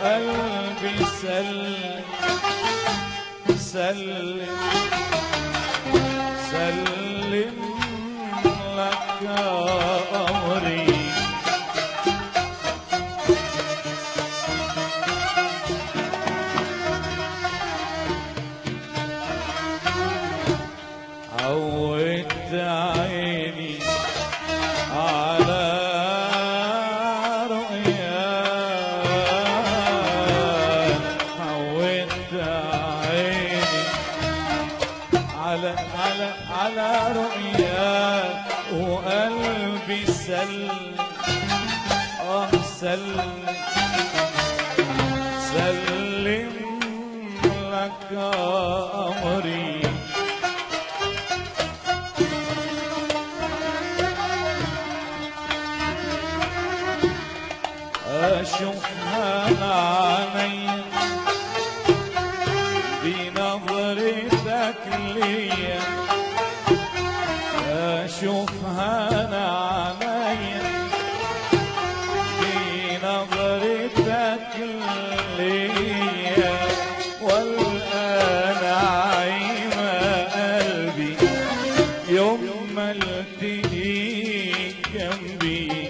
وقلبي سلم سلم سلم لك أمري عودت عيني على رؤياك عودت عيني على على على رؤياك وقلبي سلم اه سلم سلم لك امري اشوفها عيني بنظرتك ليا اشوفها عيني بنظرتك ليا والآن عيم قلبي يوم ما التقيك جنبي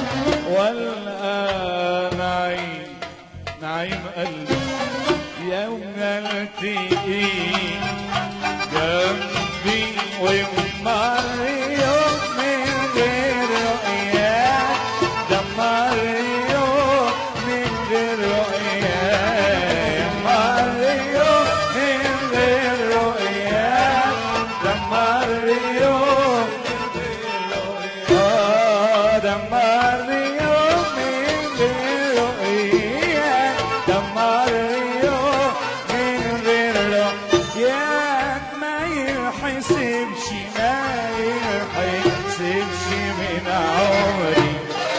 والآن نعيم نعيم قلبي يوم التقيك جنبي ومر يوم من غير رؤياك دمر يوم من غير رؤياك مر يوم من غير رؤياك دمر يوم آه، دمر يوم من غير رؤياك دمر يوم من غير رؤياك ما يحسبش ما يحسبش من عمري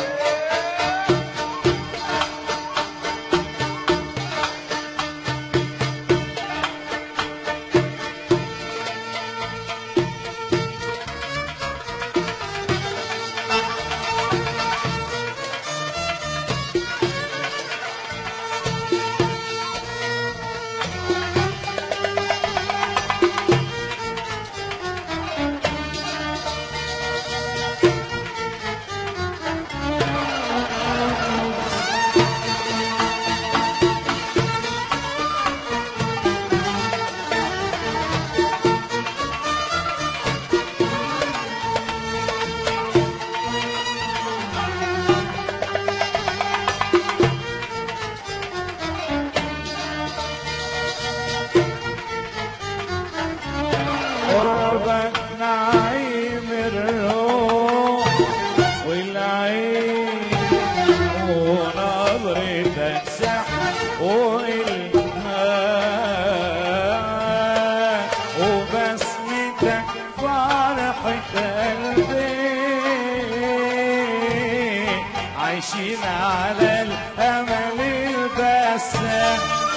قربك نعيم الروح والعين ونظرتك سحر والماء وبسمتك فرحة قلبي عايشين على الأمل البسام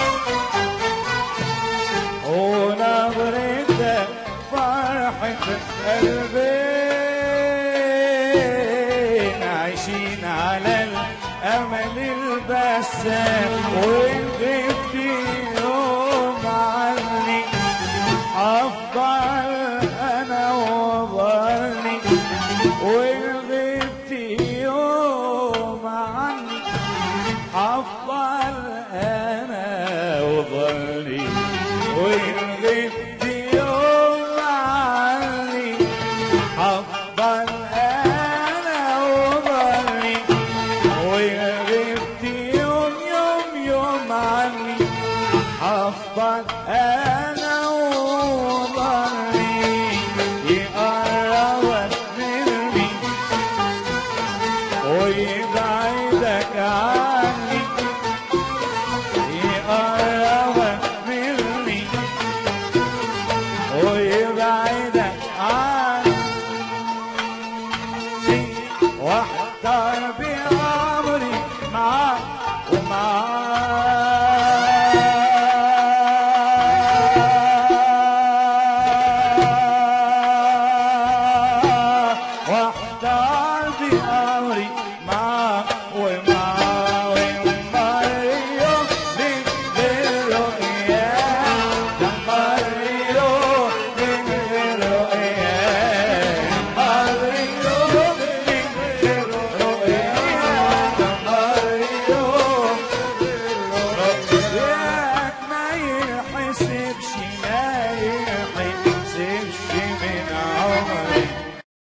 ونظرتك فرحة قلبي عايشين على الأمل البسام وغبت يوم عني أفضل أنا وظلني وغبت يوم عني أفضل أنا وظلني وغبت يوم عني أفضل أنا وظلني وغبت يوم يوم يوم عني أفضل أنا وظلني يقربك مني ويبعدك عني يقربك مني ويبعدك عني واحتار بأمري معاك ومعاك واحتار بأمري معاك ومعاك ومعاك الإله